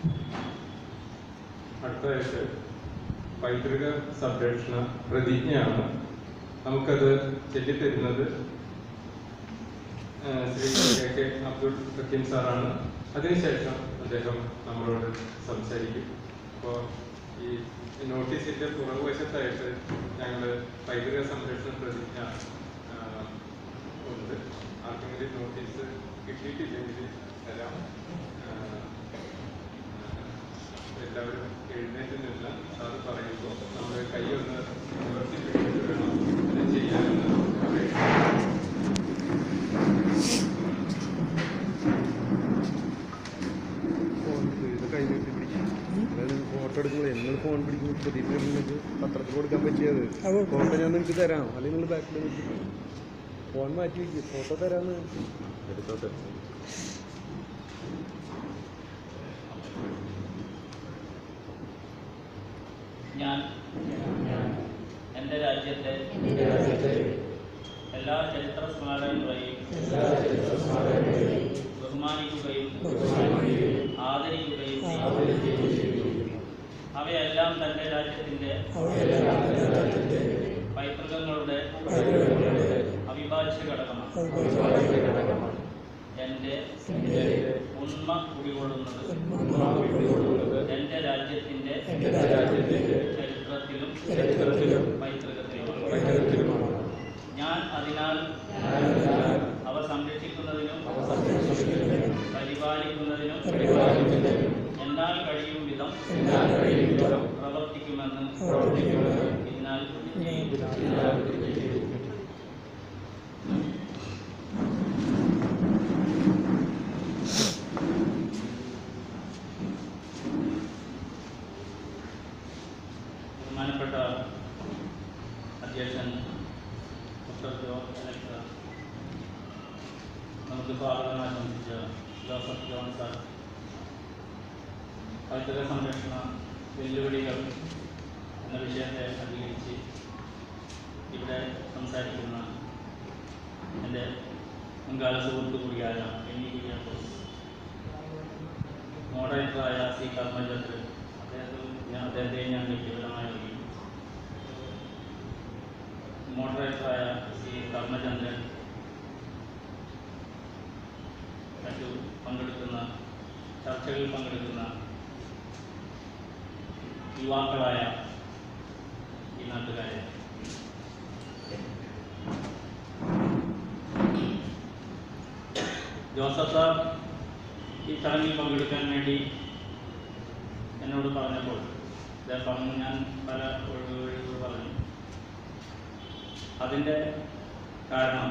അടുത്തതായിട്ട് പൈതൃക സംരക്ഷണ പ്രതിജ്ഞയാണ് നമുക്കത് ചൊല്ലിത്തരുന്നത് ആ, ശ്രീ കെ കെ അബ്ദുൾ ഹക്കീം സാറാണ് അതിനുശേഷം അദ്ദേഹം നമ്മളോട് സംസാരിക്കും അപ്പോൾ ഈ നോട്ടീസിന്റെ പുറകുവശത്തായിട്ട് ഞങ്ങൾ പൈതൃക സംരക്ഷണ പ്രതിജ്ഞ ആ, ഉണ്ട് ആർക്കെങ്കിലും നോട്ടീസ് കിട്ടിയിട്ടില്ലെങ്കിൽ തരാം ആ, എല്ലാവരും എഴുന്നേറ്റ് നിന്ന് സാറ് പറയുമ്പോൾ നമ്മൾ കൈ ഒന്ന് നിവർത്തി പിടിച്ചിട്ട് വേണം ഇത് ചെയ്യാനെന്ന് പറയുന്നത് ഫോൺ ഇത് കൈ നീട്ടി പിടിക്കും അതായത് ഫോട്ടോ എടുക്കുമ്പോൾ നിങ്ങൾ ഫോൺ പിടിക്കുമ്പോൾ പ്രതീക്ഷ നിങ്ങൾക്ക് പത്രത്തിൽ കൊടുക്കാൻ പറ്റിയത് ഫോട്ടോ ഞാൻ നിങ്ങൾക്ക് തരാം അല്ലെങ്കിൽ നിങ്ങൾ ബാക്കിൽ വെച്ചിട്ട് ഫോൺ മാറ്റി വയ്ക്കും ഫോട്ടോ തരാമെന്ന് എടുത്തോട്ടെ ഞാൻ എൻ്റെ രാജ്യത്തെ എല്ലാ ചരിത്ര സ്മാരകങ്ങളെയും ബഹുമാനിക്കുകയും ആദരിക്കുകയും ചെയ്യും. അവയെല്ലാം തൻ്റെ രാജ്യത്തിൻ്റെ പൈതൃകങ്ങളുടെ അവിഭാജ്യ ഘടകമാണ് എൻ്റെ ഉണ്മ കുടികൊള്ളുന്നത് എൻ്റെ രാജ്യത്തിൻ്റെ ചരിത്രത്തിലും പൈതൃകത്തിലുമാണ് ഞാൻ അതിനാൽ അവ സംരക്ഷിക്കുന്നതിനും പരിപാലിക്കുന്നതിനും എന്നാൽ കഴിയും വിധം പ്രവർത്തിക്കുമെന്ന് ഇതിനാൽ ചെയ്യും. ബഹുമാനപ്പെട്ട അധ്യക്ഷൻ ഡോക്ടർ ജോ അലക്സ നമുക്ക് സ്വാഗതം ആശംസിച്ച ജോസഫ് ജോൺ സാർ പൈതൃക സംരക്ഷണ വെല്ലുവിളികൾ എന്ന വിഷയത്തെ അധികരിച്ച് ഇവിടെ സംസാരിക്കുന്ന എൻ്റെ മുൻകാല സുഹൃത്തു കൂടിയായ എം ഇ കുര്യാക്കോസ് മോഡറേറ്ററായ സി കർമ്മചന്ദ്രൻ അദ്ദേഹത്തെ ഞാൻ അദ്ദേഹത്തെ ഞാൻ വ്യക്തിപരമായി അറിയും മോഡറേറ്ററായ സി കർമ്മചന്ദ്രൻ മറ്റു പങ്കെടുക്കുന്ന ചർച്ചകളിൽ പങ്കെടുക്കുന്ന യുവാക്കളായ ഈ നാട്ടുകാരെ ജോസഫ് സാർ ഈ ചടങ്ങിൽ പങ്കെടുക്കാൻ വേണ്ടി എന്നോട് പറഞ്ഞപ്പോൾ അദ്ദേഹം പറഞ്ഞു ഞാൻ പല ഒഴിവുകൾ പറഞ്ഞു അതിൻ്റെ കാരണം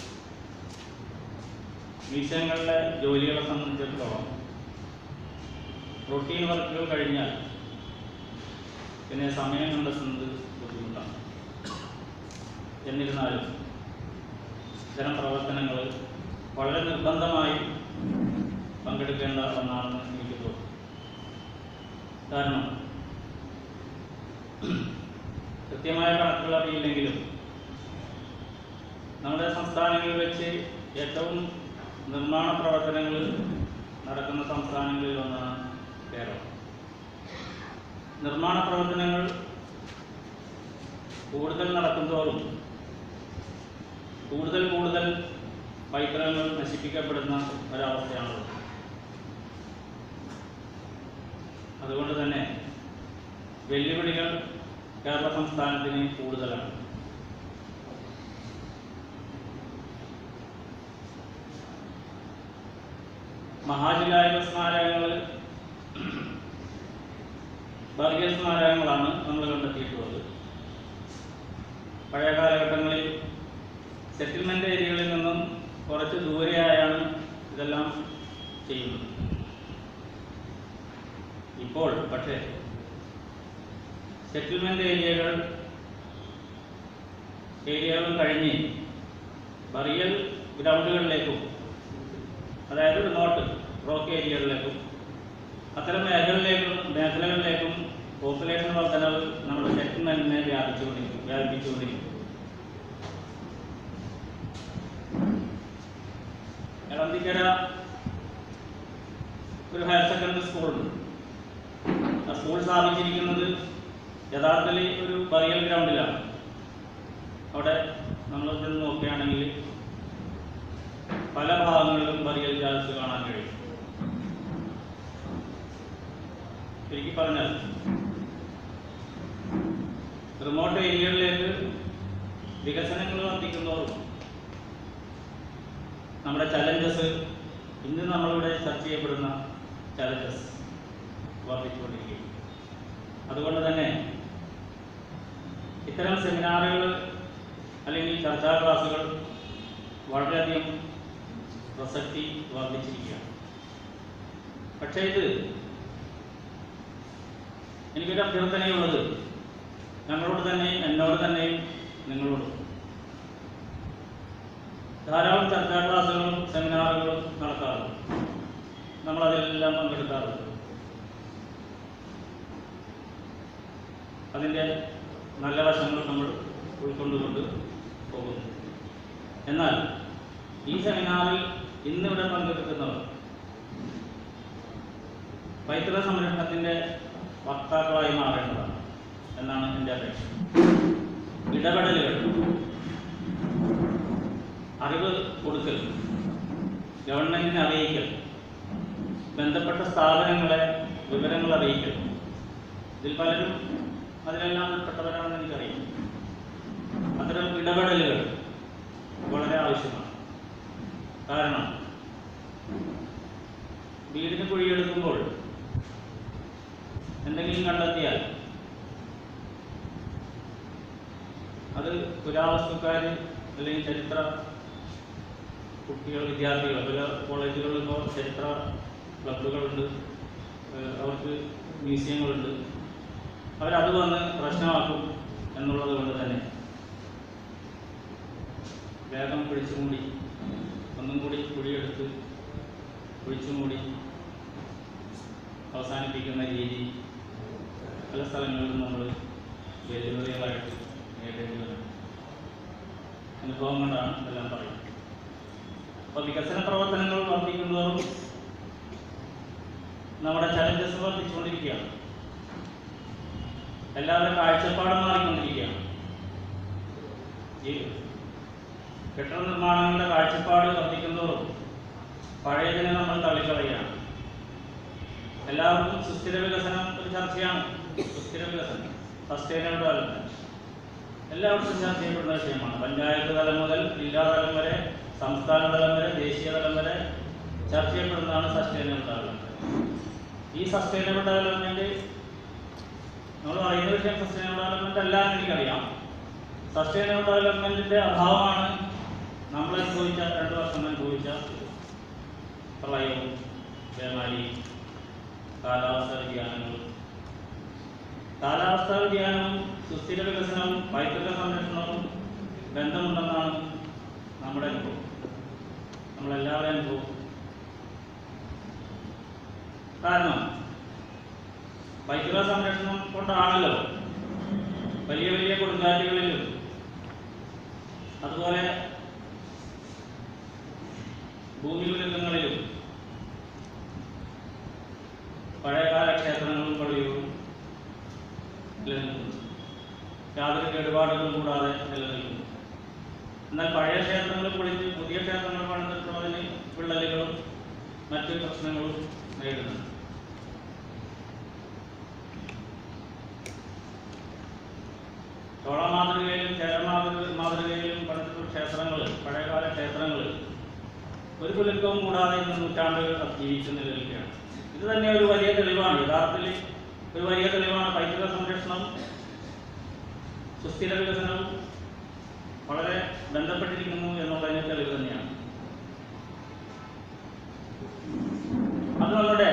മ്യൂസിയങ്ങളിലെ ജോലികളെ സംബന്ധിച്ചിടത്തോളം റൊട്ടീൻ വർക്കുകൾ കഴിഞ്ഞാൽ പിന്നെ സമയം കണ്ടെത്തുന്നത് ബുദ്ധിമുട്ടാണ് എന്നിരുന്നാലും ഇത്തരം പ്രവർത്തനങ്ങൾ വളരെ നിർബന്ധമായി പങ്കെടുക്കേണ്ട ഒന്നാണെന്ന് എനിക്ക് തോന്നുന്നു കാരണം കൃത്യമായ കണക്കുകൾ അറിയില്ലെങ്കിലും നമ്മുടെ സംസ്ഥാനങ്ങളിൽ വെച്ച് ഏറ്റവും നിർമ്മാണ പ്രവർത്തനങ്ങൾ നടക്കുന്ന സംസ്ഥാനങ്ങളിൽ ഒന്നാണ് കേരളം നിർമ്മാണ പ്രവർത്തനങ്ങൾ കൂടുതൽ നടക്കുന്തോറും കൂടുതൽ കൂടുതൽ പൈതൃകങ്ങൾ നശിപ്പിക്കപ്പെടുന്ന ഒരവസ്ഥയാണുള്ളത് അതുകൊണ്ട് തന്നെ വെല്ലുവിളികൾ കേരള സംസ്ഥാനത്തിന് കൂടുതലാണ് മഹാശിലായുഗ സ്മാരകങ്ങൾ വർഗീയ സ്മാരകങ്ങളാണ് നമ്മൾ കണ്ടെത്തിയിട്ടുള്ളത് പഴയ കാലഘട്ടങ്ങളിൽ സെറ്റിൽമെന്റ് ഏരിയകളിൽ നിന്നും കുറച്ച് ദൂരെയായാണ് ഇതെല്ലാം ചെയ്യുന്നത് ഇപ്പോൾ പക്ഷേ സെറ്റിൽമെന്റ് ഏരിയകൾ ഏരിയകൾ കഴിഞ്ഞ് ബറിയൽ ഗ്രൗണ്ടുകളിലേക്കും അതായത് റിമോട്ട് റോക്ക് ഏരിയകളിലേക്കും അത്തരം മേഖലകളിലേക്കും മേഖലകളിലേക്കും പോപ്പുലേഷൻ വർധനവ് നമ്മുടെ സെറ്റിൽമെന്റിനെ വ്യാപിച്ചുകൊണ്ടിരിക്കും വ്യാപിപ്പിച്ചുകൊണ്ടിരിക്കും എളന്തിക്കര ഒരു ഹയർ സെക്കൻഡറി സ്കൂളുണ്ട് ആ സ്കൂൾ സ്ഥാപിച്ചിരിക്കുന്നത് യഥാർത്ഥത്തിൽ ഒരു ബറിയൽ ഗ്രൗണ്ടിലാണ് അവിടെ നമ്മൾ ചെന്ന് നോക്കുകയാണെങ്കിൽ പല ഭാഗങ്ങളിലും ബറിയൽ ജാൽസ് കാണാൻ കഴിയും ചുരുക്കി പറഞ്ഞാൽ റിമോട്ട് ഏരിയകളിലേക്ക് വികസനങ്ങൾ വർദ്ധിക്കുന്നതോറും നമ്മുടെ ചലഞ്ചസ് ഇന്ന് നമ്മളിവിടെ ചർച്ച ചെയ്യപ്പെടുന്ന ചലഞ്ചസ് വർദ്ധിച്ചുകൊണ്ടിരിക്കും അതുകൊണ്ട് തന്നെ ഇത്തരം സെമിനാറുകൾ അല്ലെങ്കിൽ ചർച്ചാ ക്ലാസുകൾ വളരെയധികം പ്രസക്തി വർദ്ധിച്ചിരിക്കുകയാണ് പക്ഷേ ഇത് എനിക്കൊരു അഭ്യർത്ഥനയുള്ളത് ഞങ്ങളോട് തന്നെയും എന്നോട് തന്നെയും നിങ്ങളോട് ധാരാളം ചർച്ചാ ക്ലാസ്സുകളും സെമിനാറുകളും നടത്താറുണ്ട് നമ്മളതിലെല്ലാം പങ്കെടുക്കാറുണ്ട് അതിൻ്റെ നല്ല വശങ്ങൾ നമ്മൾ ഉൾക്കൊണ്ടുകൊണ്ട് പോകുന്നു എന്നാൽ ഈ സെമിനാറിൽ ഇന്നിവിടെ പങ്കെടുക്കുന്നവർ പൈതൃക സംരക്ഷണത്തിൻ്റെ വക്താക്കളായി മാറേണ്ടതാണ് എന്നാണ് എൻ്റെ അപേക്ഷ ഇടപെടലുകൾ അറിവ് കൊടുക്കൽ ഗവൺമെന്റിനെ അറിയിക്കൽ ബന്ധപ്പെട്ട സ്ഥാപനങ്ങളെ വിവരങ്ങൾ അറിയിക്കൽ ഇതിൽ പലരും അതിലെല്ലാം ഉൾപ്പെട്ടവരാണെന്ന് എനിക്കറിയാം അത്തരം ഇടപെടലുകൾ വളരെ ആവശ്യമാണ് കാരണം വീടിന് കുഴിയെടുക്കുമ്പോൾ എന്തെങ്കിലും കണ്ടെത്തിയാൽ അത് പുരാവസ്തുക്കാർ അല്ലെങ്കിൽ ചരിത്ര കുട്ടികൾ വിദ്യാർത്ഥികൾ പല കോളേജുകളിൽ ഇപ്പോൾ ചരിത്ര ക്ലബുകളുണ്ട് ഏഹ് അവർക്ക് മ്യൂസിയങ്ങളുണ്ട് അവരത് വന്ന് പ്രശ്നമാക്കും എന്നുള്ളത് കൊണ്ട് തന്നെ വേഗം പിടിച്ചു മൂടി ഒന്നും കൂടി കുഴിയെടുത്ത് കുഴിച്ചു മൂടി അവസാനിപ്പിക്കുന്ന രീതി പല സ്ഥലങ്ങളിലും നമ്മൾ വെല്ലുവിളികളായിട്ട് നേരിടേണ്ടി വരും അനുഭവം കൊണ്ടാണ് ഇതെല്ലാം പറയുന്നത് അപ്പോൾ വികസന പ്രവർത്തനങ്ങൾ വർദ്ധിക്കുന്നതോറും നമ്മുടെ ചലഞ്ചസ് വർദ്ധിച്ചുകൊണ്ടിരിക്കുകയാണ് എല്ലാവരും കാഴ്ചപ്പാടും മാറിക്കൊണ്ടിരിക്കുകയാണ് ഈ കെട്ടിട നിർമ്മാണങ്ങളുടെ കാഴ്ചപ്പാട് വർദ്ധിക്കുന്നതോറും പഴയതിനെ നമ്മൾ തള്ളിക്കളയുകയാണ് എല്ലാവർക്കും സുസ്ഥിര വികസനം ഒരു ചർച്ചയാണ് സുസ്ഥിര വികസനം സസ്റ്റൈനബിൾ ഡെവലപ്മെന്റ് എല്ലാവർക്കും ചർച്ച ചെയ്യപ്പെടുന്ന വിഷയമാണ് പഞ്ചായത്ത് തലം മുതൽ ജില്ലാ തലം വരെ സംസ്ഥാന തലം വരെ ദേശീയ തലം വരെ ചർച്ച ചെയ്യപ്പെടുന്നതാണ് സസ്റ്റൈനബിൾ ഡെവലപ്മെന്റ് ഈ സസ്റ്റൈനബിൾ ഡെവലപ്മെന്റ് നമ്മൾ പറയുന്ന വിഷയം സസ്റ്റൈനബിൾ ഡെവലപ്മെന്റ് അല്ല എന്ന് എനിക്കറിയാം സസ്റ്റൈനബിൾ ഡെവലപ്മെന്റിന്റെ അഭാവമാണ് നമ്മൾ അനുഭവിച്ച രണ്ട് വർഷം അനുഭവിച്ച പ്രളയവും പേമാരിയും കാലാവസ്ഥ വ്യതിയാനങ്ങളും കാലാവസ്ഥാ വ്യതിയാനവും സുസ്ഥിര വികസനവും പൈതൃക സംരക്ഷണവും ബന്ധമുണ്ടെന്നാണ് നമ്മുടെ അനുഭവം നമ്മളെല്ലാവരും അനുഭവം കാരണം പൈതൃക സംരക്ഷണം കൊണ്ടാണല്ലോ വലിയ വലിയ കൊടുങ്കാറ്റുകളിലും അതുപോലെ ഭൂമി കുലുക്കങ്ങളിലും പഴയകാല ക്ഷേത്രങ്ങളും പള്ളികളും നിലനിൽക്കുന്നു യാതൊരു കേടുപാടുകളും കൂടാതെ നിലനിൽക്കുന്നു എന്നാൽ പഴയ ക്ഷേത്രങ്ങൾ പൊളിച്ച് പുതിയ ക്ഷേത്രങ്ങൾ പണിതിട്ടുള്ളതിന് വിള്ളലുകളും മറ്റ് പ്രശ്നങ്ങളും നേരിടുന്നു ചോള മാതൃകയിലും ചേര മാതൃക മാതൃകയിലും പണിതിട്ടുള്ള ക്ഷേത്രങ്ങൾ പഴയകാല ക്ഷേത്രങ്ങൾ ഒരു കുലുക്കവും കൂടാതെ ഇന്ന് നൂറ്റാണ്ടുകൾ ജീവിച്ചു നിലനിൽക്കുകയാണ് ഇത് തന്നെ ഒരു വലിയ തെളിവാണ് യഥാർത്ഥത്തിൽ ഒരു വലിയ തെളിവാണ് പൈതൃക സംരക്ഷണം സുസ്ഥിര വികസനവും വളരെ ബന്ധപ്പെട്ടിരിക്കുന്നു എന്നുള്ളതിന് തെളിവ് തന്നെയാണ് അത് നമ്മുടെ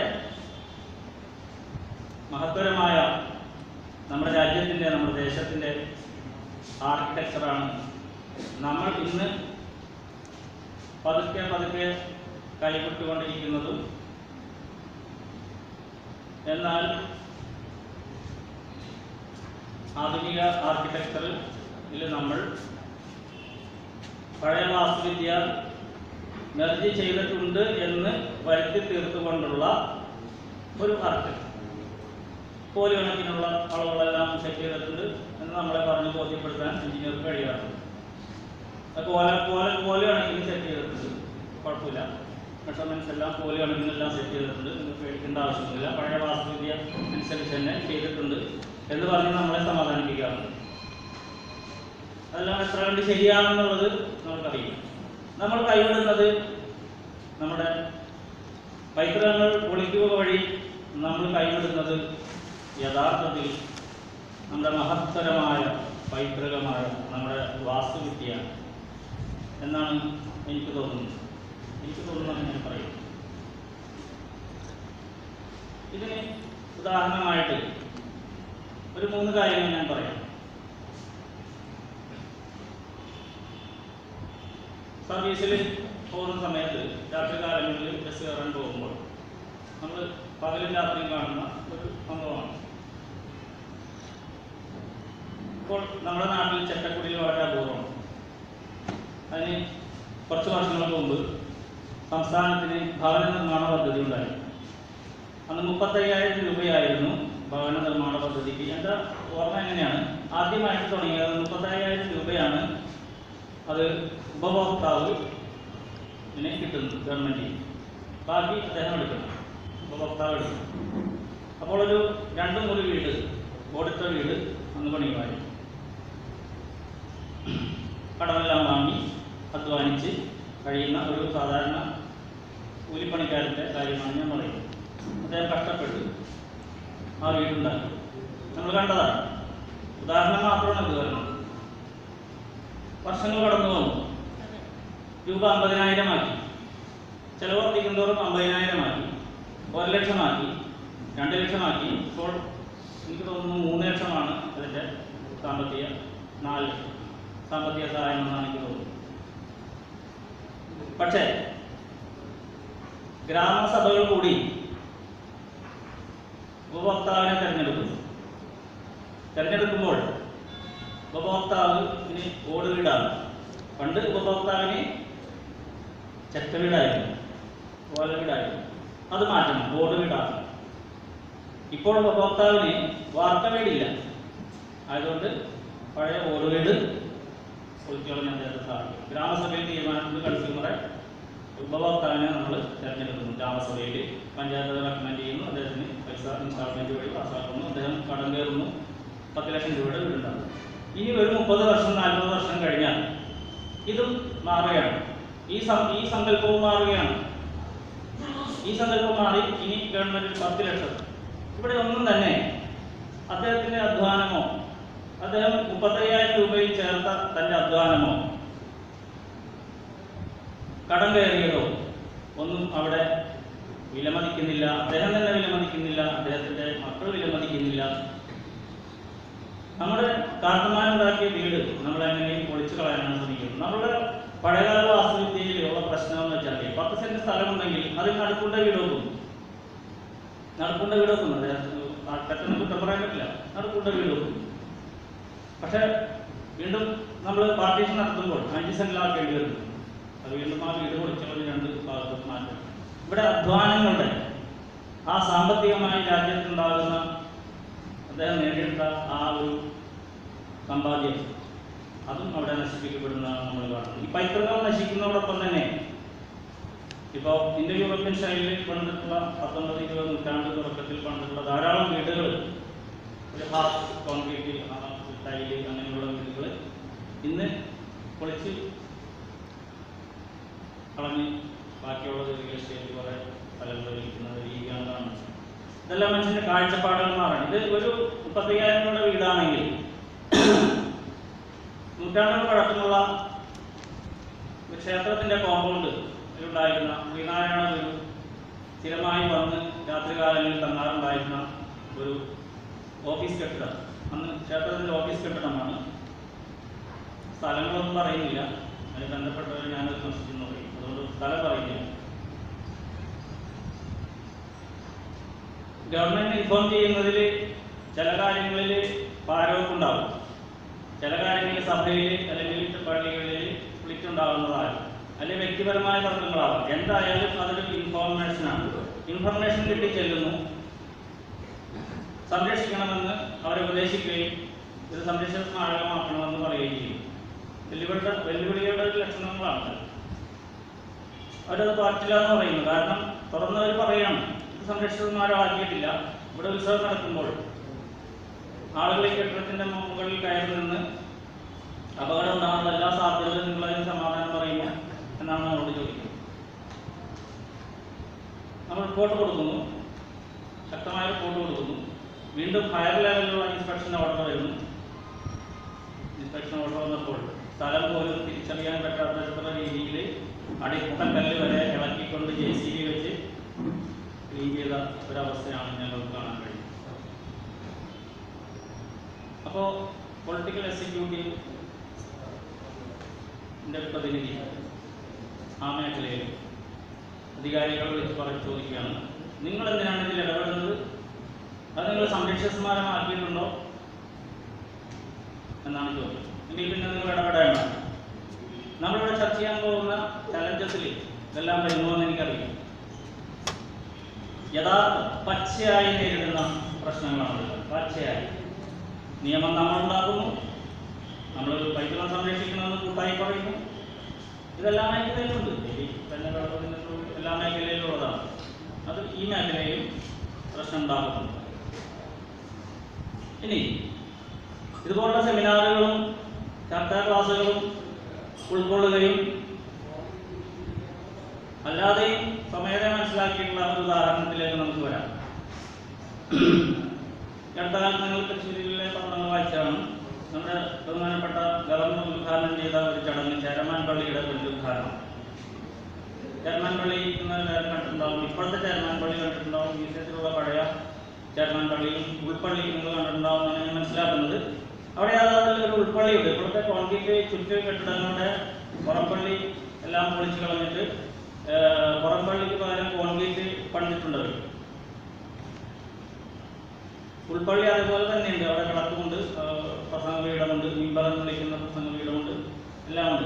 മഹത്തരമായ നമ്മുടെ രാജ്യത്തിൻ്റെ നമ്മുടെ ദേശത്തിൻ്റെ ആർക്കിടെക്ചറാണ് നമ്മൾ ഇന്ന് പതുക്കെ പതുക്കെ കൈവിട്ടുകൊണ്ടിരിക്കുന്നതും എന്നാൽ ആധുനിക ആർക്കിടെക്ചറിൽ നമ്മൾ പഴയ വാസ്തുവിദ്യ മെർജ് ചെയ്തിട്ടുണ്ട് എന്ന് വരുത്തി തീർത്തുകൊണ്ടുള്ള ഒരു ആർക്കിടെക്ചർ കോല് കണക്കിനുള്ള അളവുകളെല്ലാം സെറ്റ് ചെയ്തിട്ടുണ്ട് എന്ന് നമ്മളെ പറഞ്ഞ് ബോധ്യപ്പെടുത്താൻ എഞ്ചിനീയർക്ക് കഴിയാറുണ്ട് അത് കോല കോല കോല് കണക്കിന് സെറ്റ് ചെയ്തിട്ടുണ്ട് കുഴപ്പമില്ല മെഷർമെൻറ്റ്സ് എല്ലാം കോല് കണക്കിനെല്ലാം സെറ്റ് ചെയ്തിട്ടുണ്ട് നിങ്ങൾക്ക് പേടിക്കേണ്ട ആവശ്യമൊന്നുമില്ല പഴയ വാസ്തുവിദ്യ അനുസരിച്ച് തന്നെ ചെയ്തിട്ടുണ്ട് എന്ന് പറഞ്ഞ് നമ്മളെ സമാധാനിപ്പിക്കാറുണ്ട് അതെല്ലാം എത്ര കണ്ട് ശരിയാണെന്നുള്ളത് നമുക്കറിയാം നമ്മൾ കൈവിടുന്നത് നമ്മുടെ പൈതൃകങ്ങൾ പൊളിക്കുക വഴി നമ്മൾ കൈവിടുന്നത് യഥാർത്ഥത്തിൽ നമ്മുടെ മഹത്തരമായ പൈതൃകമായ നമ്മുടെ വാസ്തുവിദ്യയാണ് എന്നാണ് എനിക്ക് തോന്നുന്നത് എനിക്ക് തോന്നുന്നത് ഞാൻ പറയും ഇതിന് ഉദാഹരണമായിട്ട് ഒരു മൂന്ന് കാര്യങ്ങൾ ഞാൻ പറയാം സർവീസിൽ പോകുന്ന സമയത്ത് രാത്രി കാലങ്ങളിൽ ബസ് കയറാൻ പോകുമ്പോൾ നമ്മൾ പകലും രാത്രിയും കാണുന്ന ഒരു സംഭവമാണ് ഇപ്പോൾ നമ്മുടെ നാട്ടിൽ ചെറ്റക്കുടിയിൽ വളരെ അപൂർവമാണ് അതിന് കുറച്ച് വർഷങ്ങൾക്ക് മുമ്പ് സംസ്ഥാനത്തിന് ഭവന നിർമ്മാണ പദ്ധതി ഉണ്ടായി അന്ന് മുപ്പത്തയ്യായിരം രൂപയായിരുന്നു ഭവന നിർമ്മാണ പദ്ധതിക്ക് എൻ്റെ ഓർമ്മ എങ്ങനെയാണ് ആദ്യമായിട്ട് തുടങ്ങിയത് മുപ്പത്തയ്യായിരം രൂപയാണ് അത് ഉപഭോക്താവ് ഇതിനെ കിട്ടുന്നത് ഗവൺമെൻറ് ബാക്കി അദ്ദേഹം എടുക്കണം ഉപഭോക്താവ് എടുക്കണം അപ്പോൾ ഒരു രണ്ട് മുറി വീട് ഓടിട്ട വീട് അന്ന് പണിയുമായി കടമെല്ലാം വാങ്ങി അധ്വാനിച്ച് കഴിയുന്ന ഒരു സാധാരണ കൂലിപ്പണിക്കാരൻ്റെ കാര്യമാണ് ഞാൻ പറയുന്നത് അദ്ദേഹം കഷ്ടപ്പെട്ട് ആ വീടുണ്ടാക്കി നമ്മൾ കണ്ടതാണ് ഉദാഹരണം മാത്രമാണ് ഇത് വരുന്നത് വർഷങ്ങൾ കടന്നു വന്നു രൂപ അമ്പതിനായിരം ആക്കി ചെലവ് വർദ്ധിക്കും തോറും അമ്പതിനായിരം ആക്കി ഒരു ലക്ഷമാക്കി രണ്ട് ലക്ഷമാക്കി ഇപ്പോൾ എനിക്ക് തോന്നുന്നു മൂന്ന് ലക്ഷമാണ് അതിൻ്റെ സാമ്പത്തിക നാല് ലക്ഷം സാമ്പത്തിക സഹായം എന്നാണ് എനിക്ക് തോന്നുന്നത് പക്ഷേ ഗ്രാമസഭകൾ കൂടി ഉപഭോക്താവിനെ തിരഞ്ഞെടുക്കുന്നു തിരഞ്ഞെടുക്കുമ്പോൾ ഉപഭോക്താവ് ഇനി ഓട് വീടാണ് പണ്ട് ഉപഭോക്താവിന് ചെറ്റ വീടായിരുന്നു ഓല വീടായിരുന്നു അത് മാറ്റണം ഓട് വീടാണ് ഇപ്പോൾ ഉപഭോക്താവിന് വാർത്ത വീടില്ല ആയതുകൊണ്ട് പഴയ ഓട് വീട് പൊളിച്ചോളം അദ്ദേഹത്തെ സാധിക്കും ഗ്രാമസഭയിൽ തീരുമാനത്തിൽ കൺസ്യൂമറെ ഉപഭോക്താവിനെ നമ്മൾ തിരഞ്ഞെടുക്കുന്നു ഗ്രാമസഭയിൽ പഞ്ചായത്ത് റെക്കമെൻഡ് ചെയ്യുന്നു അദ്ദേഹത്തിന് പൈസ ഇൻസ്റ്റാൾമെന്റ് വഴി പാസ്സാക്കുന്നു അദ്ദേഹം കടം കയറുന്നു പത്ത് ലക്ഷം രൂപയുടെ വീടുണ്ടാകും ഇനി ഒരു മുപ്പത് വർഷം നാൽപ്പത് വർഷം കഴിഞ്ഞാൽ ഇതും മാറുകയാണ് ഈ സം- ഈ സങ്കല്പവും മാറുകയാണ് ഈ സങ്കല്പം മാറി ഇനി ഗവൺമെന്റ് പത്ത് ലക്ഷം ഇവിടെ ഒന്നും തന്നെ അദ്ദേഹത്തിന്റെ അധ്വാനമോ അദ്ദേഹം മുപ്പത്തയ്യായിരം രൂപയിൽ ചേർത്ത തന്റെ അധ്വാനമോ കടം കയറിയതോ ഒന്നും അവിടെ വിലമതിക്കുന്നില്ല അദ്ദേഹം തന്നെ വിലമതിക്കുന്നില്ല അദ്ദേഹത്തിന്റെ മക്കൾ വിലമതിക്കുന്നില്ല നമ്മുടെ കാർത്തമാനുണ്ടാക്കിയ വീട് നമ്മൾ എങ്ങനെയും പൊളിച്ചു കളയാനാണ് ശ്രമിക്കുന്നത് നമ്മുടെ പഴയകാല വാസ്തുവിദ്യയിലുള്ള പ്രശ്നം എന്ന് വെച്ചാൽ പത്ത് സെന്റ് സ്ഥലമുണ്ടെങ്കിൽ അതിൽ നടുക്കുണ്ട വീട് വെക്കും നടുക്കുണ്ട വീട് വെക്കും കെട്ടിന് കുറ്റം പറയാൻ പറ്റില്ല നടുക്കുണ്ട വീട് വെക്കും പക്ഷെ വീണ്ടും നമ്മൾ പാർട്ടീഷൻ നടത്തുമ്പോൾ അഞ്ച് സെന്റിലാക്കേണ്ടി വരുന്നു അത് വീണ്ടും ആ വീട് പൊളിച്ചുകൊണ്ട് രണ്ട് ഭാഗത്ത് മാറ്റും ഇവിടെ അധ്വാനങ്ങളുടെ ആ സാമ്പത്തികമായി രാജ്യത്തുണ്ടാകുന്ന അദ്ദേഹം നേടിയെടുത്ത ആ ഒരു സമ്പാദ്യം അതും അവിടെ നശിപ്പിക്കപ്പെടുന്നതാണ് നമ്മൾ കാണുന്നത് ഈ പൈതൃകം നശിക്കുന്നതോടൊപ്പം തന്നെ ഇപ്പോൾ ഇന്ത്യ യൂറോപ്യൻ ശൈലിയിൽ പണിതിട്ടുള്ള പത്തൊമ്പത് ഇരുപത് നൂറ്റാണ്ട് തുടക്കത്തിൽ പണിതിട്ടുള്ള ധാരാളം വീടുകൾ ഒരു ഹാഫ് കോൺക്രീറ്റ് ടൈല് അങ്ങനെയുള്ള വീടുകൾ ഇന്ന് പൊളിച്ച് കളഞ്ഞ് ബാക്കിയുള്ളത് റിയൽ എസ്റ്റേറ്റ് കുറേ സ്ഥലങ്ങളിൽ വിൽക്കുന്ന രീതിയാണ് കാണുന്നത് ഇതെല്ലാം മനുഷ്യന്റെ കാഴ്ചപ്പാടുകൾ മാറണം ഇത് ഒരു മുപ്പത്തയ്യായിരം രൂപയുടെ വീടാണെങ്കിൽ നൂറ്റാണ്ടുകൾ പഴക്കമുള്ള ഒരു ക്ഷേത്രത്തിന്റെ കോമ്പൗണ്ട് ഉണ്ടായിരുന്ന ശ്രീനാരായണ ഗുരു സ്ഥിരമായി വന്ന് രാത്രികാലങ്ങളിൽ തങ്ങാറുണ്ടായിരുന്ന ഒരു ഓഫീസ് കെട്ടിടം അന്ന് ക്ഷേത്രത്തിന്റെ ഓഫീസ് കെട്ടിടമാണ് സ്ഥലങ്ങളൊന്നും പറയുന്നില്ല അതിന് ബന്ധപ്പെട്ടവർ ഞാനത് താമസിക്കുന്നു പറയും അതുകൊണ്ട് സ്ഥലം പറയുന്നില്ല ഗവൺമെന്റ് ഇൻഫോം ചെയ്യുന്നതിൽ ചില കാര്യങ്ങളിൽ പാരവക്കുണ്ടാവും ചില കാര്യങ്ങളിൽ സഭയിൽ അല്ലെങ്കിൽ പള്ളികളിൽ വിളിച്ചുണ്ടാകുന്നതാകും അല്ലെങ്കിൽ വ്യക്തിപരമായ തർക്കങ്ങളാവാം എന്തായാലും അതൊരു ഇൻഫോർമേഷനാണ് ഇൻഫർമേഷൻ കിട്ടി ചെല്ലുന്നു സംരക്ഷിക്കണമെന്ന് അവരെ ഉപദേശിക്കുകയും ഇത് സംരക്ഷിത സ്മാരകമാക്കണമെന്ന് പറയുകയും ചെയ്യും വെല്ലുവിളിയുടെ വെല്ലുവിളിയുടെ ഒരു ലക്ഷണങ്ങളാണ് അവരത് പാറ്റില്ല എന്ന് പറയുന്നു കാരണം തുറന്നവർ പറയാണ് ഇത് സംരക്ഷിത സ്മാരകമാക്കിയിട്ടില്ല ഇവിടെ ഉത്സവം നടക്കുമ്പോൾ ആളുകൾ ഈ കെട്ടിടത്തിന്റെ മുകളിൽ കയറി നിന്ന് അപകടം ഉണ്ടാകുന്ന എല്ലാ സാധ്യതകളും നിങ്ങൾ അതിന് സമാധാനം പറയുമോ എന്നാണ് നമ്മളോട് ചോദിക്കുന്നത് നമ്മൾ റിപ്പോർട്ട് കൊടുക്കുന്നു ശക്തമായ റിപ്പോർട്ട് കൊടുക്കുന്നു വീണ്ടും ഹയർ ലെവലിലുള്ള ഇൻസ്പെക്ഷൻ ഓർഡർ വരുന്നു ഇൻസ്പെക്ഷൻ ഓർഡർ വന്നപ്പോൾ സ്ഥലം പോലും തിരിച്ചറിയാൻ പറ്റാത്ത രീതിയിൽ അടിപ്പുട്ടക്കല്ല് വരെ ഇളക്കിക്കൊണ്ട് ജെ സി ബി വെച്ച് ക്ലീൻ ചെയ്ത ഒരവസ്ഥയാണ് ഞങ്ങൾക്ക് കാണാൻ കഴിയുന്നത് അപ്പോൾ പൊളിറ്റിക്കൽ എക്സിക്യൂട്ടീവ് പ്രതിനിധി ആ മേഖലയിൽ അധികാരികൾ വിളിച്ച് പറഞ്ഞ് ചോദിക്കുകയാണ് നിങ്ങൾ എന്തിനാണ് ഇതിൽ ഇടപെടുന്നത് അത് നിങ്ങൾ സംരക്ഷിത സ്മാരകമാക്കിയിട്ടുണ്ടോ എന്നാണ് ചോദ്യം എങ്കിൽ പിന്നെ നിങ്ങൾ ഇടപെടേണ്ട നമ്മളിവിടെ ചർച്ച ചെയ്യാൻ പോകുന്ന ചലഞ്ചസിൽ ഇതെല്ലാം വരുമോ എന്ന് എനിക്കറിയാം യഥാർത്ഥ പച്ചയായി നേരിടുന്ന പ്രശ്നങ്ങളാണ് പച്ചയായി നിയമം നമ്മൾ ഉണ്ടാക്കുന്നു നമ്മൾ പൈതൃകം സംരക്ഷിക്കണമെന്ന് കൂട്ടായി പറയുന്നു ഇതെല്ലാ മേഖലയിലുണ്ട് ഈ തന്നെ വെള്ളത്തിനും എല്ലാ മേഖലയിലുള്ളതാണ് അത് ഈ മേഖലയിലും പ്രശ്നം ഉണ്ടാകുന്നു ഇനി ഇതുപോലുള്ള സെമിനാറുകളും ചർച്ചാ ക്ലാസ്സുകളും ഉൾക്കൊള്ളുകയും അല്ലാതെയും സ്വമേധ മനസ്സിലാക്കിയിട്ടുള്ള ഒരു ഉദാഹരണത്തിലേക്ക് നമുക്ക് വരാം ഈ അടുത്ത കാലത്ത് നിങ്ങൾ തൃശ്ശൂരിലെ പത്രങ്ങൾ വായിച്ചാണ് നമ്മുടെ ബഹുമാനപ്പെട്ട ഗവർണർ ഉദ്ഘാടനം ചെയ്ത ഒരു ചടങ്ങ് ചേരമാൻ പള്ളിയുടെ വലിയ ഉദ്ഘാടനം ചേരമാൻ പള്ളി എല്ലാവരും കണ്ടിട്ടുണ്ടാവും ഇപ്പോഴത്തെ ചേരമാൻ പള്ളി കണ്ടിട്ടുണ്ടാവും മ്യൂസിയത്തിലുള്ള പഴയ ചേരമാൻ പള്ളിയും ഉൾപ്പള്ളി നിങ്ങൾ കണ്ടിട്ടുണ്ടാവും എന്നാണ് ഞാൻ മനസ്സിലാക്കുന്നത് അവിടെ യഥാർത്ഥത്തിൽ ഒരു ഉൾപ്പള്ളിയുണ്ട് ഇപ്പോഴത്തെ കോൺക്രീറ്റ് ചുറ്റു കെട്ടിടങ്ങളുടെ പുറംപള്ളി എല്ലാം പൊളിച്ചു കളഞ്ഞിട്ട് ഏഹ്, പുറംപള്ളിക്ക് പകരം കോൺക്രീറ്റ് പണിതിട്ടുണ്ട് അവർ ഉൾപ്പള്ളി അതേപോലെ തന്നെയുണ്ട് അവിടെ കിടക്കുമുണ്ട് പ്രസംഗ പീഠമുണ്ട് മിമ്പർ എന്ന് വിളിക്കുന്ന പ്രസംഗ പീഠമുണ്ട് എല്ലാം ഉണ്ട്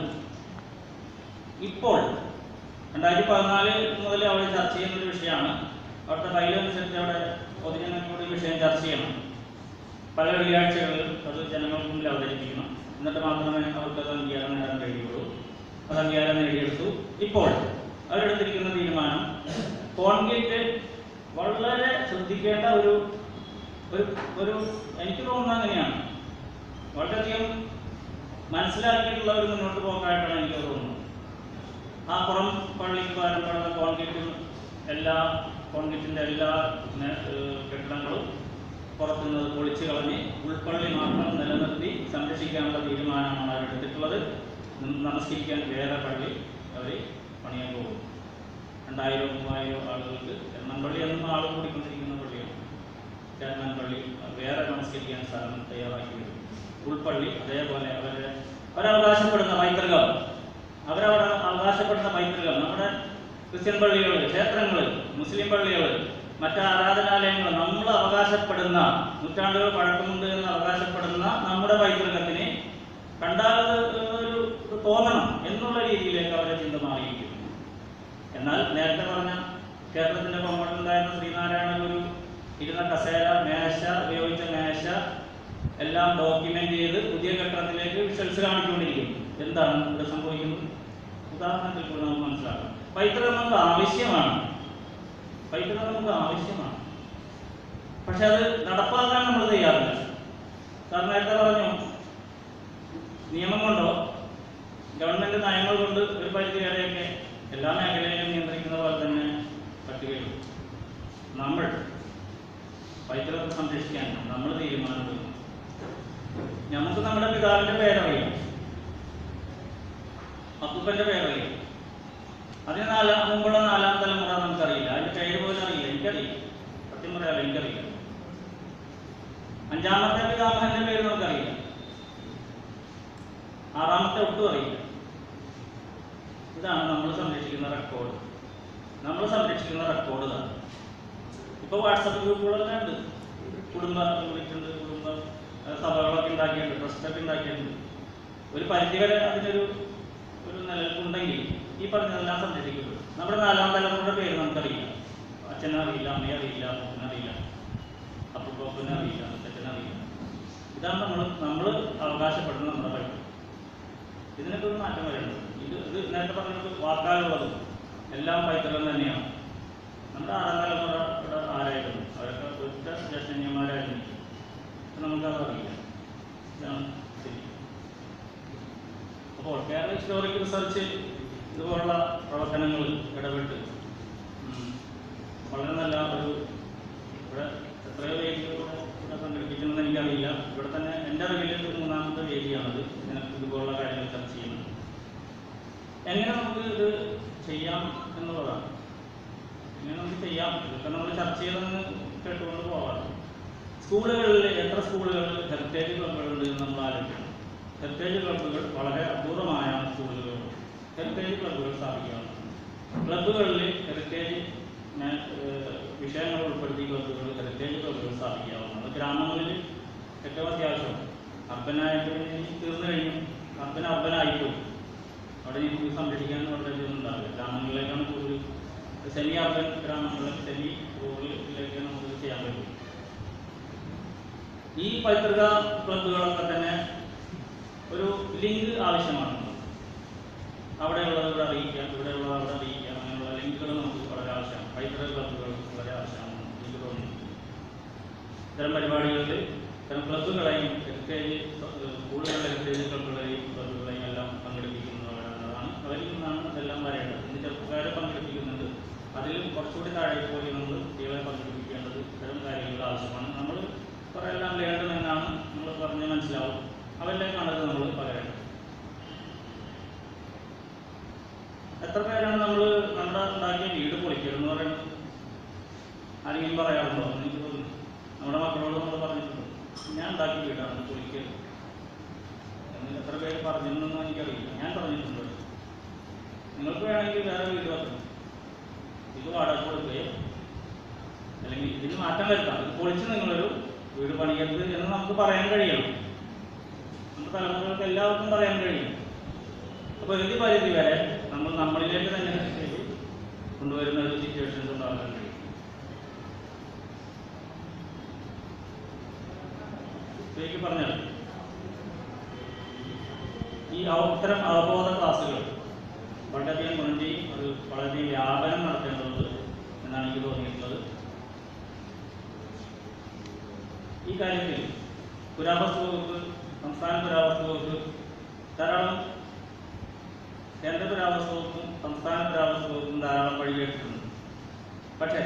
ഇപ്പോൾ രണ്ടായിരത്തി പതിനാല് മുതൽ അവിടെ ചർച്ച ചെയ്യുന്ന ഒരു വിഷയമാണ് അവിടുത്തെ ഫയലനുസരിച്ച് അവിടെ പൊതുജനങ്ങളോട് ഈ വിഷയം ചർച്ച ചെയ്യണം പല വെള്ളിയാഴ്ചകളിലും അത് ജനങ്ങൾക്ക് മുമ്പിൽ അവതരിപ്പിക്കണം എന്നിട്ട് മാത്രമേ അവർക്ക് അത് അംഗീകാരം നേടാൻ കഴിയുള്ളൂ അത് അംഗീകാരം നേടിയെടുത്തു ഇപ്പോൾ അവരെടുത്തിരിക്കുന്ന തീരുമാനം കോൺക്രീറ്റ് വളരെ ശ്രദ്ധിക്കേണ്ട ഒരു ഒരു ഒരു എനിക്ക് തോന്നുന്നത് അങ്ങനെയാണ് വളരെയധികം മനസ്സിലാക്കിയിട്ടുള്ള ഒരു മുന്നോട്ട് പോക്കായിട്ടാണ് എനിക്ക് തോന്നുന്നത് ആ പുറം പള്ളിക്ക് പകരപ്പെടുന്ന കോൺക്രീറ്റും എല്ലാ കോൺക്രീറ്റിൻ്റെ എല്ലാ നെ- ഏഹ് കെട്ടിടങ്ങളും പുറത്തുനിന്ന് പൊളിച്ചു കളഞ്ഞ് ഉൾപ്പള്ളി മാത്രം നിലനിർത്തി സംരക്ഷിക്കാനുള്ള തീരുമാനമാണ് അവർ എടുത്തിട്ടുള്ളത് നം- നമസ്കരിക്കാൻ വേറെ പള്ളി അവർ പണിയാൻ പോകും രണ്ടായിരം മൂവായിരം ആളുകൾക്ക് എണ്ണംപള്ളി എന്നും ആൾ കൂടിക്കൊണ്ടിരിക്കുന്ന പള്ളിയാണ് ചേർമാൻ പള്ളി വേറെ നമസ്കരിക്കാൻ സ്ഥലം തയ്യാറാക്കി വരും ഉൾപ്പള്ളി അതേപോലെ അവരെ അവരവകാശപ്പെടുന്ന പൈതൃകം അവരവർ അവകാശപ്പെടുന്ന പൈതൃകം നമ്മുടെ ക്രിസ്ത്യൻ പള്ളികൾ ക്ഷേത്രങ്ങൾ മുസ്ലിം പള്ളികൾ മറ്റ് ആരാധനാലയങ്ങൾ നമ്മൾ അവകാശപ്പെടുന്ന നൂറ്റാണ്ടുകൾ പഴക്കമുണ്ട് എന്ന് അവകാശപ്പെടുന്ന നമ്മുടെ പൈതൃകത്തിന് കണ്ടാൽ അത് ഒരു ഒരു തോന്നണം എന്നുള്ള രീതിയിലേക്ക് അവരുടെ ചിന്ത മാറിയിരിക്കുന്നു എന്നാൽ നേരത്തെ പറഞ്ഞ ക്ഷേത്രത്തിന്റെ കൊമ്പുണ്ടായിരുന്ന ശ്രീനാരായണ ഗുരു ഇരുന്ന കസേര മേശ ഉപയോഗിച്ച മേശ എല്ലാം ഡോക്യുമെന്റ് ചെയ്ത് പുതിയ ഘട്ടത്തിലേക്ക് വിഷ്വൽസ് കാണിച്ചുകൊണ്ടിരിക്കും എന്താണ് ഇവിടെ സംഭവിക്കുന്നത് ഉദാഹരണത്തിൽ കൂടെ നമുക്ക് മനസ്സിലാക്കാം പൈതൃകം നമുക്ക് ആവശ്യമാണ് പൈതൃകം നമുക്ക് ആവശ്യമാണ് പക്ഷെ അത് നടപ്പാക്കാൻ നമ്മൾ തയ്യാറില്ല സാർ നേരത്തെ പറഞ്ഞു നിയമം കൊണ്ടോ ഗവൺമെന്റ് നയങ്ങൾ കൊണ്ട് ഒരു പരിധി വരെയൊക്കെ എല്ലാ മേഖലയിലും നിയന്ത്രിക്കുന്ന പോലെ തന്നെ പറ്റുകയുള്ളൂ നമ്മൾ പൈതൃകത്തെ സംരക്ഷിക്കാൻ നമ്മൾ തീരുമാനമെടുക്കണം നമുക്ക് നമ്മുടെ പിതാവിന്റെ പേരറിയാം അപ്പൂപ്പന്റെ പേരറിയാം അതിന് നാലാം മുമ്പുള്ള നാലാം തലമുറ നമുക്കറിയില്ല അതിന്റെ പേര് പോലും അറിയില്ല എനിക്കറിയില്ല സത്യം പറയാമല്ലോ എനിക്കറിയില്ല അഞ്ചാമത്തെ പിതാമഹന്റെ പേര് നമുക്കറിയില്ല ആറാമത്തെ ഒട്ടും അറിയില്ല ഇതാണ് നമ്മൾ സംരക്ഷിക്കുന്ന റെക്കോർഡ് നമ്മൾ സംരക്ഷിക്കുന്ന റെക്കോർഡ് ഇതാണ് ഇപ്പോൾ വാട്സപ്പ് ഗ്രൂപ്പുകളെല്ലാം ഉണ്ട് കുടുംബ വിളിച്ചിട്ടുണ്ട് കുടുംബ ആ, സഭകളൊക്കെ ഉണ്ടാക്കിയിട്ടുണ്ട് ട്രസ്റ്റൊക്കെ ഉണ്ടാക്കിയിട്ടുണ്ട് ഒരു പരിധിവരെ അതിനൊരു ഒരു നിലനിൽപ്പുണ്ടെങ്കിൽ ഈ പറഞ്ഞതെല്ലാം സംരക്ഷിക്കപ്പെടും നമ്മുടെ നാലാം തലമുറയുടെ പേര് നമുക്കറിയില്ല അച്ഛനെ അറിയില്ല അമ്മയെ അറിയില്ല അപ്പനെ അറിയില്ല അപ്പൂപ്പനെ അറിയില്ല മുത്തച്ഛനെ അറിയില്ല ഇതാണ് നമ്മൾ നമ്മൾ അവകാശപ്പെടുന്ന നമ്മുടെ പൈതൃകം ഇതിനൊക്കെ ഒരു മാറ്റം വരേണ്ടത് ഇത് ഇത് നേരത്തെ പറഞ്ഞത് വാക്കാലുള്ളത് എല്ലാം പൈതൃകം തന്നെയാണ് നമ്മുടെ ആറാം തലമുറയുടെ ആരായിരുന്നു അവരൊക്കെ ഒറ്റ ജ്യേഷ്ഠന്യന്മാരായിരുന്നു പക്ഷെ നമുക്കത് അറിയില്ല ഇതാണ് ശരി അപ്പോൾ കേരള ഹിസ്റ്റോറിക് റിസർച്ച് ഇതുപോലുള്ള പ്രവർത്തനങ്ങൾ ഇടപെട്ട് ഉം, വളരെ നല്ല ഒരു ഇവിടെ എത്രയോ വേദികളിലൂടെ ഇവിടെ സംഘടിപ്പിക്കുമെന്ന് എനിക്കറിയില്ല ഇവിടെ തന്നെ എൻ്റെ അറിവിൽ ഒരു മൂന്നാമത്തെ വേദിയാണത് ഇതിനകത്ത് ഇതുപോലുള്ള കാര്യങ്ങൾ ചർച്ച ചെയ്യുന്നത് എങ്ങനെ നമുക്ക് ഇത് ചെയ്യാം എന്നുള്ളതാണ് എങ്ങനെ നമുക്ക് ചെയ്യാം ഇതൊക്കെ നമ്മൾ ചർച്ച ചെയ്തെന്ന് കേട്ടുകൊണ്ട് പോകാം സ്കൂളുകളിൽ എത്ര സ്കൂളുകളിൽ ഹെറിറ്റേജ് ക്ലബ്ബുകളുണ്ട് എന്ന് നമ്മൾ ആലോചിക്കണം ഹെറിറ്റേജ് ക്ലബ്ബുകൾ വളരെ അപൂർവമായ സ്കൂളുകൾ ഹെറിറ്റേജ് ക്ലബ്ബുകൾ സ്ഥാപിക്കുകയാണ് ക്ലബ്ബുകളിൽ ഹെറിറ്റേജ് ഞാൻ- ഏഹ് വിഷയങ്ങൾ ഉൾപ്പെടുത്തി ക്ലബ്ബുകൾ ഹെറിറ്റേജ് ക്ലബ്ബുകൾ സ്ഥാപിക്കാവുന്നതാണ് ഗ്രാമങ്ങളിൽ ഏറ്റവും അത്യാവശ്യം അർബനായിട്ട് തീർന്നു കഴിഞ്ഞു അർബൻ അർബനായിപ്പോയി അവിടെ നമുക്ക് സംരക്ഷിക്കാൻ വളരെ ഇതൊന്നും ഉണ്ടാവില്ല ഗ്രാമങ്ങളിലേക്കാണ് കൂടുതൽ സെമി അർബൻ ഗ്രാമങ്ങളിൽ സെമി റൂറലിലേക്കാണ് നമുക്ക് ഇത് ചെയ്യാൻ പറ്റും ഈ പൈതൃക ക്ലബ്ബുകളൊക്കെ തന്നെ ഒരു ലിങ്ക് ആവശ്യമാണ് അവിടെയുള്ളത് ഇവിടെ അറിയിക്കാം ഇവിടെയുള്ളത് അവിടെ അറിയിക്കാം അങ്ങനെയുള്ള ലിങ്കുകൾ നമുക്ക് വളരെ ആവശ്യമാണ് പൈതൃക ക്ലബ്ബുകൾ വളരെ ആവശ്യമാണ് എനിക്ക് തോന്നുന്നു ഇത്തരം പരിപാടികളിൽ ഇത്തരം ക്ലബ്ബുകളെയും ഹെറിറ്റേജ് സ്കൂളുകളിലെ ഹെറിറ്റേജ് ക്ലബ്ബുകളെയും ക്ലബ്ബുകളെയും എല്ലാം പങ്കെടുപ്പിക്കുന്നതാണ് അവരിൽ നിന്നാണ് ഇതെല്ലാം വരേണ്ടത് ഇന്ന് ചെറുപ്പക്കാരെ പങ്കെടുപ്പിക്കുന്നുണ്ട് അതിലും കുറച്ചുകൂടി താഴേക്ക് പോയി നമ്മൾ കുട്ടികളെ പങ്കെടുപ്പിക്കേണ്ടത് ഇത്തരം കാര്യങ്ങൾ ആവശ്യമാണ് നമ്മൾ കുറേ എല്ലാം വേണ്ടതെന്നാണ് നമ്മൾ പറഞ്ഞ് മനസ്സിലാവും അവരിലേക്കാണ് ഇത് നമ്മൾ പകരേണ്ടത് എത്ര പേരാണ് നമ്മൾ നമ്മുടെ ഉണ്ടാക്കിയ വീട് പൊളിക്കരുതെന്ന് പറയുന്നത് ആരെങ്കിലും പറയാറുണ്ടോ എന്ന് എനിക്ക് തോന്നുന്നു നമ്മുടെ മക്കളോട് നമ്മൾ പറഞ്ഞിട്ടുണ്ട് ഞാൻ ഉണ്ടാക്കിയ വീടാണ് പൊളിക്കരുത് എന്ന് എത്ര പേര് പറഞ്ഞിട്ടുണ്ടെന്ന് എനിക്കറിയില്ല ഞാൻ പറഞ്ഞിട്ടുണ്ട് നിങ്ങൾക്ക് വേണമെങ്കിൽ വേറെ വീട് വെക്കണം ഇത് വാടക കൊടുക്കുകയോ അല്ലെങ്കിൽ ഇതിന് മാറ്റം വരുത്താം ഇത് പൊളിച്ച് നിങ്ങളൊരു വീട് പണിയരുത് എന്ന് നമുക്ക് പറയാൻ കഴിയണം നമ്മുടെ തലമുറകൾക്ക് എല്ലാവർക്കും പറയാൻ കഴിയും അപ്പോൾ ഒരു പരിധി വരെ നമ്മൾ നമ്മളിലേക്ക് തന്നെ ഇത് കൊണ്ടുവരുന്ന ഒരു സിറ്റുവേഷൻസ് ഉണ്ടാകാൻ കഴിയും ശരിക്കും പറഞ്ഞാൽ ഈ അവ- ഇത്തരം അവബോധ ക്ലാസ്സുകൾ വളരെയധികം ഗുണം ചെയ്യും അത് വളരെയധികം വ്യാപനം നടത്തേണ്ടതുണ്ട് എന്നാണ് എനിക്ക് തോന്നിയിട്ടുള്ളത് ഈ കാര്യത്തിൽ പുരാവസ്തു വകുപ്പ് സംസ്ഥാന പുരാവസ്തു വകുപ്പ് ധാരാളം കേന്ദ്ര പുരാവസ്തു വകുപ്പും സംസ്ഥാന പുരാവസ്തു വകുപ്പും ധാരാളം വഴികേട്ടിട്ടുണ്ട് പക്ഷേ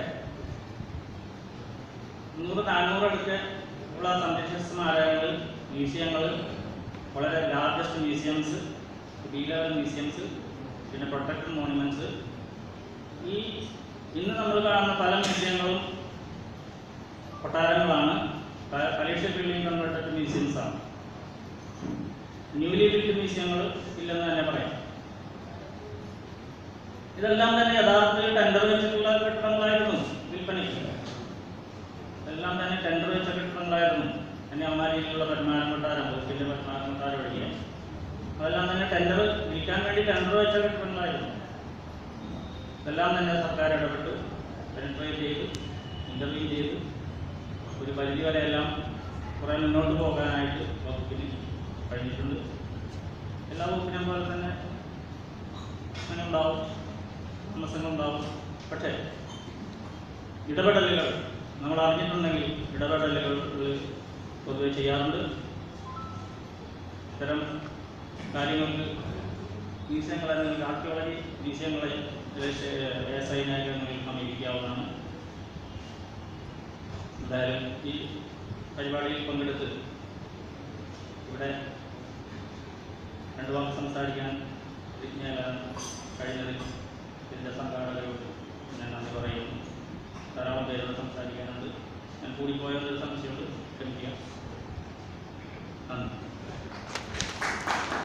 നൂറ് നാനൂറ് അടുത്ത് ഉള്ള സംരക്ഷിത സ്മാരകങ്ങൾ മ്യൂസിയങ്ങൾ വളരെ largest museums B level museums പിന്നെ പ്രൊട്ടക്റ്റഡ് മോണുമെന്റ്സ് ഈ ഇന്ന് നമ്മൾ കാണുന്ന പല മ്യൂസിയങ്ങളും കൊട്ടാരങ്ങളാണ് കലേഷ്യ ബിൽഡിംഗ് കൺവേർട്ടഡ് മ്യൂസിയംസ് ആണ് ന്യൂലി ബിൽഡ് മ്യൂസിയങ്ങൾ ഇല്ലെന്ന് തന്നെ പറയാം ഇതെല്ലാം തന്നെ യഥാർത്ഥത്തിൽ ടെൻഡർ വെച്ചിട്ടുള്ള കെട്ടിടങ്ങളായിരുന്നു വിൽപ്പനയ്ക്ക് എല്ലാം തന്നെ ടെൻഡർ വെച്ച കെട്ടിടങ്ങളായിരുന്നു കന്യാകുമാരിയിലുള്ള പരമാനം കൊട്ടാരം ബോസിന്റെ പരമാനം കൊട്ടാരം ഒഴികെ അതെല്ലാം തന്നെ ടെൻഡർ വിൽക്കാൻ വേണ്ടി ടെൻഡർ വെച്ച കെട്ടിടങ്ങളായിരുന്നു ഇതെല്ലാം തന്നെ സർക്കാർ ഇടപെട്ട് പെനിട്രേറ്റ് ചെയ്ത് ഇന്റർവ്യൂ ചെയ്ത് ഒരു പരിധി വരെയെല്ലാം കുറേ മുന്നോട്ട് പോകാനായിട്ട് വകുപ്പിന് കഴിഞ്ഞിട്ടുണ്ട് എല്ലാ വകുപ്പിനെയും പോലെ തന്നെ അങ്ങനെ ഉണ്ടാവും താമസങ്ങൾ ഉണ്ടാവും പക്ഷേ ഇടപെടലുകൾ നമ്മൾ അറിഞ്ഞിട്ടുണ്ടെങ്കിൽ ഇടപെടലുകൾ പൊതുവെ ചെയ്യാറുണ്ട് ഇത്തരം കാര്യങ്ങൾക്ക് മ്യൂസിയങ്ങളെ അല്ലെങ്കിൽ ആർക്കിയോളജി മ്യൂസിയങ്ങളെ എസ് ഐ നായകങ്ങളിൽ സമീപിക്കാവുന്നതാണ് എന്തായാലും ഈ പരിപാടിയിൽ പങ്കെടുത്ത് ഇവിടെ രണ്ടു വാക്ക് സംസാരിക്കാൻ വിജ്ഞാനം കഴിഞ്ഞതിൽ ഇതിൻ്റെ സംഘാടകരോട് ഞാൻ നന്ദി പറയുന്നു ധാരാളം പേരോട് സംസാരിക്കാനുണ്ട് ഞാൻ കൂടിപ്പോയ ഒരു സംശയമുണ്ട് ക്ഷമിക്കുക നന്ദി